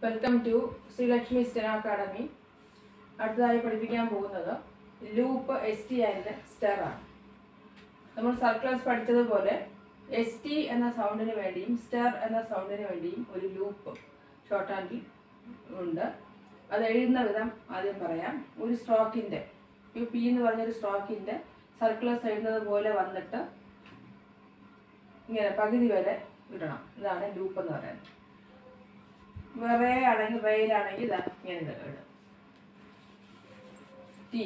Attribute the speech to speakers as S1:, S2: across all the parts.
S1: welcome to Sreelakshmi steno academy അടുത്തതായി പഠിപ്പിക്കാൻ പോകുന്നത് loop S T and ster ആണ് നമ്മൾ സർക്ലസ് പഠിച്ചതുപോലെ എസ് ടി എന്ന സൗണ്ടിന് വേണ്ടിയും സ്റ്റെർ എന്ന സൗണ്ടിന് വേണ്ടിയും ഒരു ലൂപ്പ് ഷോർട്ട് ഹാൻഡിൽ ഉണ്ട് അത് എഴുതുന്ന വിധം ആദ്യം പറയാം ഒരു സ്ട്രോക്കിൻ്റെ ഈ പി എന്ന് പറഞ്ഞൊരു സ്ട്രോക്കിൻ്റെ സർക്ലസ് എഴുതുന്നത് പോലെ വന്നിട്ട് ഇങ്ങനെ പകുതി വരെ ഇടണം ഇതാണ് ലൂപ്പ് എന്ന് പറയുന്നത് വേറെ ആണെങ്കിൽ വെയിലാണെങ്കിൽ ഇതാ ഇങ്ങനെ ഇടും ടി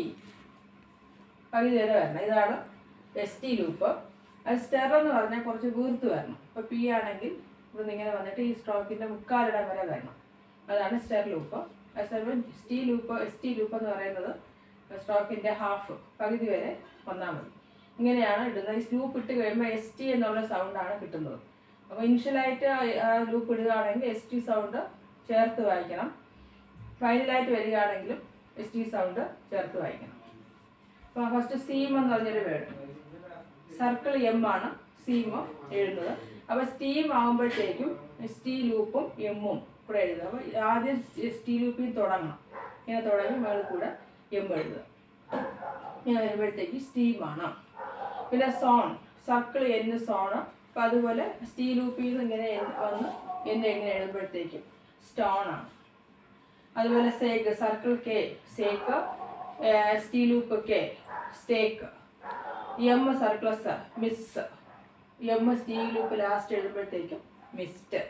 S1: പകുതി വരെ വരണം ഇതാണ് എസ് ടി ലൂപ്പ് അത് സ്റ്റെർ എന്ന് പറഞ്ഞാൽ കുറച്ച് വീർത്ത് വരണം ഇപ്പോൾ പി ആണെങ്കിൽ ഇവിടുന്ന് ഇങ്ങനെ വന്നിട്ട് ഈ സ്ട്രോക്കിൻ്റെ മുക്കാലിടം വരെ വരണം അതാണ് സ്റ്റെർ ലൂപ്പ് അതേസമയം S T loop S T loop എന്ന് പറയുന്നത് സ്ട്രോക്കിൻ്റെ ഹാഫ് പകുതി വരെ വന്നാൽ മതി ഇങ്ങനെയാണ് ഇടുന്നത് ഈ ലൂപ്പ് ഇട്ട് കഴിയുമ്പോൾ എസ് ടി എന്നുള്ള സൗണ്ടാണ് കിട്ടുന്നത് അപ്പോൾ ഇനിഷ്യലായിട്ട് ആ ലൂപ്പ് ഇടുകയാണെങ്കിൽ എസ് ടി സൗണ്ട് ചേർത്ത് വായിക്കണം ഫൈനലായിട്ട് വരികയാണെങ്കിലും എസ് ടി സൗണ്ട് ചേർത്ത് വായിക്കണം അപ്പോൾ ഫസ്റ്റ് സീം എന്ന് പറഞ്ഞൊരു വേർഡ് സർക്കിൾ എം ആണ് സീം എഴുതുന്നത് അപ്പോൾ സ്റ്റീം ആകുമ്പോഴത്തേക്കും സ്റ്റീ ലൂപ്പും എമ്മും കൂടെ എഴുതുക അപ്പോൾ ആദ്യം സ്റ്റീ ലൂപ്പിൽ തുടങ്ങണം ഇങ്ങനെ തുടങ്ങി മുകളിൽ കൂടെ എം എഴുതുക ഇങ്ങനെ വരുമ്പോഴത്തേക്ക് സ്റ്റീമാണ് പിന്നെ സോൺ സർക്കിൾ എന്ന് സോണ് അപ്പോൾ അതുപോലെ സ്റ്റീ ലൂപ്പിൽ നിന്ന് ഇങ്ങനെ എൻ- വന്ന് എന്നെ ഇങ്ങനെ എഴുതുമ്പോഴത്തേക്കും സ്റ്റോൺ ആണ് അതുപോലെ sake circle K sake st loop K stake M circles miss M st loop last എഴുതുമ്പോഴത്തേക്കും mist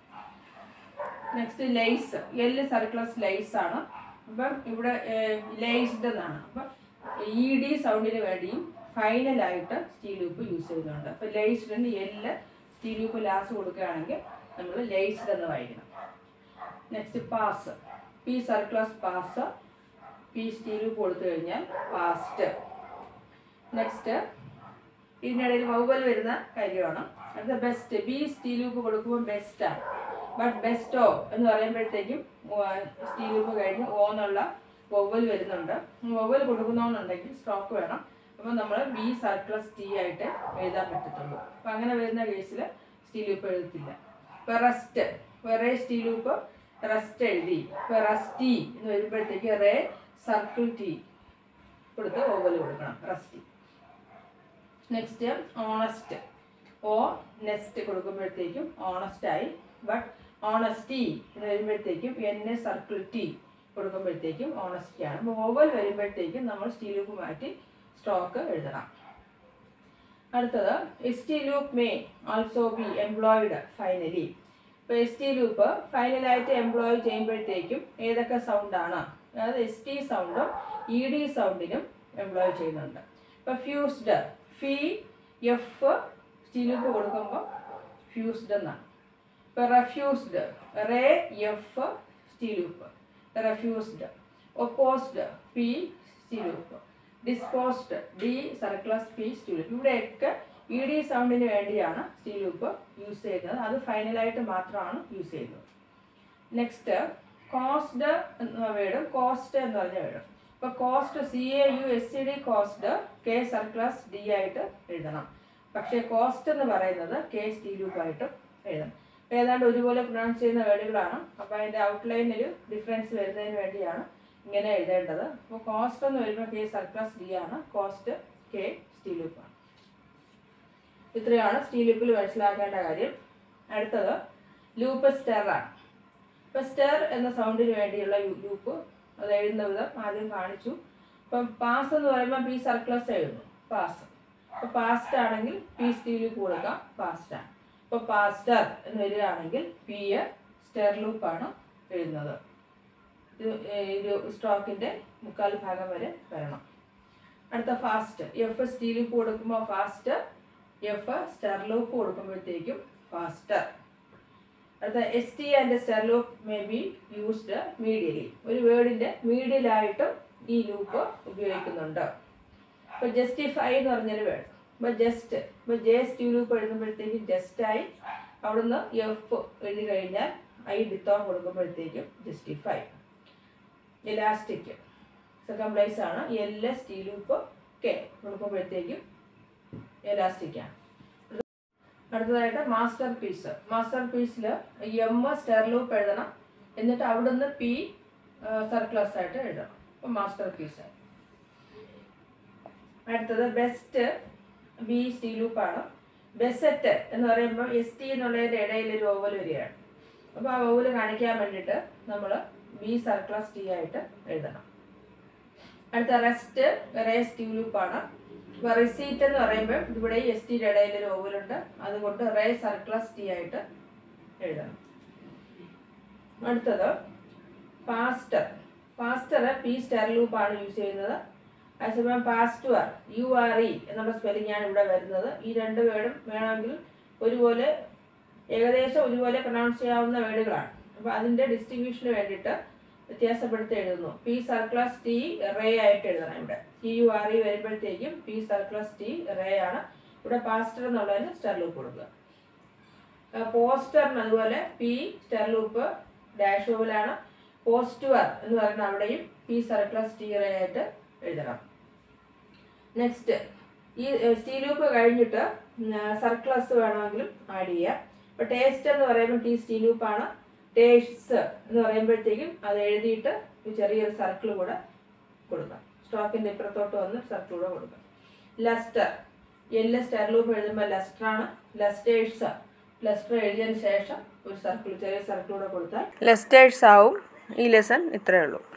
S1: next lies L circles lies ആണ് അപ്പം ഇവിടെ ലൈസ്ഡ് എന്നാണ് അപ്പം ഇ ഡി സൗണ്ടിന് വേണ്ടിയും ഫൈനലായിട്ട് സ്റ്റീൽ ലൂപ്പ് യൂസ് ചെയ്യുന്നുണ്ട് അപ്പം ലൈസ്ഡിന് എല് സ്റ്റീൽ ലൂപ്പ് ലാസ്റ്റ് കൊടുക്കുകയാണെങ്കിൽ നമ്മൾ ലൈസ്ഡ് എന്ന് വായിക്കണം next pass P circles pass P steel loop കൊടുത്തു കഴിഞ്ഞാൽ പാസ്റ്റ് നെക്സ്റ്റ് ഇതിനിടയിൽ വൗവൽ വരുന്ന കാര്യമാണ് അടുത്ത ബെസ്റ്റ് ബി സ്റ്റീൽ ലൂപ്പ് കൊടുക്കുമ്പോൾ ബെസ്റ്റാണ് ബട്ട് ബെസ്റ്റോ എന്ന് പറയുമ്പോഴത്തേക്കും സ്റ്റീൽ ലൂപ്പ് കഴിഞ്ഞ് ഓ എന്നുള്ള വൗവൽ വരുന്നുണ്ട് വൗവൽ കൊടുക്കണമെന്നുണ്ടെങ്കിൽ സ്ട്രോക്ക് വേണം അപ്പോൾ നമ്മൾ ബി സർക്ലസ് ടി ആയിട്ട് എഴുതാൻ പറ്റത്തുള്ളൂ അപ്പോൾ അങ്ങനെ വരുന്ന കേസിൽ സ്റ്റീൽ ലൂപ്പ് എഴുതത്തില്ല ഇപ്പോൾ rest ray steel loop rest എഴുതി ഇപ്പോൾ റസ്റ്റി എന്ന് വരുമ്പോഴത്തേക്ക് റേ സർക്കിൾ ടി കൊടുത്ത് ഓവൽ കൊടുക്കണം rusty next honest O next കൊടുക്കുമ്പോഴത്തേക്കും ഓണസ്റ്റ് ആയി ബട്ട് ഓണസ്റ്റി എന്ന് വരുമ്പോഴത്തേക്കും എൻ എ സർക്കിൾ ടി കൊടുക്കുമ്പോഴത്തേക്കും ഓണസ്റ്റി ആണ് അപ്പോൾ ഓവൽ വരുമ്പോഴത്തേക്കും നമ്മൾ സ്റ്റീൽ ലൂപ്പ് മാറ്റി സ്ട്രോക്ക് എഴുതണം അടുത്തത് S T loop may also be employed finally ഇപ്പോൾ എസ് ടി ലൂപ്പ് ഫൈനലായിട്ട് എംപ്ലോയ് ചെയ്യുമ്പോഴത്തേക്കും ഏതൊക്കെ സൗണ്ടാണ് അതായത് എസ് ടി സൗണ്ടും ഇ ഡി സൗണ്ടിനും എംപ്ലോയ് ചെയ്യുന്നുണ്ട് ഇപ്പോൾ fused fi F st loop കൊടുക്കുമ്പോൾ ഫ്യൂസ്ഡ് എന്നാണ് ഇപ്പോൾ refused ray F st loop refused opposed P st loop disposed D circles P steel loop ഇവിടെയൊക്കെ ഇ ഡി സൗണ്ടിന് വേണ്ടിയാണ് സ്റ്റീൽ ലൂപ്പ് യൂസ് ചെയ്യുന്നത് അത് ഫൈനലായിട്ട് മാത്രമാണ് യൂസ് ചെയ്യുന്നത് നെക്സ്റ്റ് കോസ്റ്റ് എന്ന വേർഡ് കോസ്റ്റ് എന്ന് പറഞ്ഞ വേർഡ് ഇപ്പോൾ cost C A U S C D cost K circles D ആയിട്ട് എഴുതണം പക്ഷേ കോസ്റ്റ് എന്ന് പറയുന്നത് കെ സ്റ്റീൽ ലൂപ്പായിട്ട് എഴുതണം അപ്പോൾ ഏതാണ്ട് ഒരുപോലെ പ്രൊണൗൺസ് ചെയ്യുന്ന വേർഡുകളാണ് അപ്പോൾ അതിൻ്റെ ഔട്ട്ലൈനിൽ ഡിഫറൻസ് വരുന്നതിന് വേണ്ടിയാണ് ഇങ്ങനെ എഴുതേണ്ടത് അപ്പോൾ കോസ്റ്റ് എന്ന് വരുമ്പോൾ കെ സർക്ലസ് ഡി ആണ് കോസ്റ്റ് കെ സ്റ്റീൽ ലൂപ്പാണ് ഇത്രയാണ് സ്റ്റീൽ ലൂപ്പിൽ മനസ്സിലാക്കേണ്ട കാര്യം അടുത്തത് ലൂപ്പ് സ്റ്റെർ ആണ് ഇപ്പോൾ സ്റ്റെർ എന്ന സൗണ്ടിന് വേണ്ടിയുള്ള ലൂപ്പ് അത് എഴുതുന്ന വിധം ആദ്യം കാണിച്ചു ഇപ്പം പാസ് എന്ന് പറയുമ്പോൾ പി സർക്ലസ് എഴുതുന്നു പാസ് ഇപ്പോൾ പാസ്റ്റ് ആണെങ്കിൽ പി സ്റ്റീൽ ലൂപ്പ് കൊടുക്കാം പാസ്റ്റാണ് ഇപ്പോൾ പാസ്റ്റർ എന്ന് വരികയാണെങ്കിൽ പി സ്റ്റെർ ലൂപ്പാണ് എഴുതുന്നത് ഇത് ഒരു സ്ട്രോക്കിൻ്റെ മുക്കാൽ ഭാഗം വരെ വരണം അടുത്ത ഫാസ്റ്റ് എഫ് സ്റ്റീൽ ലൂപ്പ് കൊടുക്കുമ്പോൾ ഫാസ്റ്റ് എഫ് സ്റ്റെർ ലൂപ്പ് കൊടുക്കുമ്പോഴത്തേക്കും ഫാസ്റ്റർ അടുത്ത S T and ster loop may be used medially ഒരു വേർഡിൻ്റെ മീഡിയലായിട്ടും ഈ ലൂപ്പ് ഉപയോഗിക്കുന്നുണ്ട് ഇപ്പോൾ ജസ്റ്റിഫൈ എന്ന് പറഞ്ഞൊരു വേർഡ് ഇപ്പോൾ ജസ്റ്റ് ഇപ്പോൾ ജെ സ്റ്റീ ലൂപ്പ് എഴുതുമ്പോഴത്തേക്കും ജസ്റ്റായി അവിടുന്ന് എഫ് എഴുതി കഴിഞ്ഞാൽ ഐ ഡിത്തോൺ കൊടുക്കുമ്പോഴത്തേക്കും ജസ്റ്റിഫൈ ഇലാസ്റ്റിക് സെക്കൻഡ് പ്ലേസ് ആണ് എൽ സ്റ്റീൽ ലൂപ്പ് കെ കൊടുക്കുമ്പോഴത്തേക്കും ഇലാസ്റ്റിക്കാണ് അടുത്തതായിട്ട് മാസ്റ്റർ പീസ് മാസ്റ്റർ പീസിൽ എം സ്റ്റെർ ലൂപ്പ് എഴുതണം എന്നിട്ട് അവിടുന്ന് പി സർക്ലസ് ആയിട്ട് എഴുതണം അപ്പം മാസ്റ്റർ പീസ് അടുത്തത് ബെസ്റ്റ് ബി സ്റ്റീ ലൂപ്പാണ് ബെസറ്റ് എന്ന് പറയുമ്പോൾ എസ് ടി എന്നുള്ളതിൻ്റെ ഇടയിൽ ഒരു ഓവൽ വരികയാണ് അപ്പോൾ ആ ഓവൽ കാണിക്കാൻ വേണ്ടിയിട്ട് നമ്മൾ ബി സർക്ലസ് ടി ആയിട്ട് എഴുതണം അടുത്ത റെസ്റ്റ് റേ സ്റ്റീ ലൂപ്പാണ് അപ്പോൾ റിസീറ്റ് എന്ന് പറയുമ്പോൾ ഇവിടെ എസ് ടിയുടെ ഇടയിൽ ഒരു ഓവലുണ്ട് അതുകൊണ്ട് റേ സർക്ലസ് ടി ആയിട്ട് എഴുതണം അടുത്തത് പാസ്റ്റർ പാസ്റ്റർ പി സ്റ്റാർ ലൂപ്പാണ് യൂസ് ചെയ്യുന്നത് അതേസമയം പാസ്റ്റുവർ യു ആർ ഇ എന്നുള്ള സ്പെല്ലിംഗ് ആണ് ഇവിടെ വരുന്നത് ഈ രണ്ട് വേർഡും വേണമെങ്കിൽ ഒരുപോലെ ഏകദേശം ഒരുപോലെ പ്രൊനൗൺസ് ചെയ്യാവുന്ന വേർഡുകളാണ് അപ്പോൾ അതിൻ്റെ ഡിസ്ട്രിബ്യൂഷന് വേണ്ടിയിട്ട് വ്യത്യാസപ്പെടുത്തി എഴുതുന്നു പി സർക്ലസ് ടി റേ ആയിട്ട് എഴുതണം ഇവിടെ ടി യു ആർ ഇ വരുമ്പോഴത്തേക്കും പി സർക്ലസ് ടി റേ ആണ് ഇവിടെ പാസ്റ്റർ എന്നുള്ളതിന് സ്റ്റാർ ലൂപ്പ് കൊടുക്കുക പോസ്റ്ററിന് അതുപോലെ പി സ്റ്റാർ ലൂപ്പ് ഡാഷ് ഓവലാണ് പോസ്റ്റുവർ എന്ന് പറയുന്ന അവിടെയും പി സർക്ലസ് ടി റേ ആയിട്ട് എഴുതണം നെക്സ്റ്റ് ഈ സ്റ്റീൽ ലൂപ്പ് കഴിഞ്ഞിട്ട് സർക്ലസ് വേണമെങ്കിലും ആഡ് ചെയ്യാം ഇപ്പോൾ ടേസ്റ്റ് എന്ന് പറയുമ്പോൾ ടി സ്റ്റീൽ ലൂപ്പാണ് ടേസ്റ്റ് എന്ന് പറയുമ്പോഴത്തേക്കും അത് എഴുതിയിട്ട് ഒരു ചെറിയൊരു സർക്കിൾ കൂടെ കൊടുക്കാം സ്റ്റോക്കിൻ്റെ ഇപ്പുറത്തോട്ട് വന്ന് സർക്കിൾ കൂടെ കൊടുക്കാം ലസ്റ്റർ എല്ല് സ്റ്റർ ലൂപ്പ് എഴുതുമ്പോൾ ലസ്റ്ററാണ് ലസ്റ്റേഴ്സ് ലസ്റ്റർ എഴുതിയതിന് ശേഷം ഒരു സർക്കിൾ ചെറിയ സർക്കിൾ കൂടെ കൊടുത്താൽ ലെസ്റ്റേഴ്സ് ആവും ഈ ലെസൺ ഇത്രയേ ഉള്ളൂ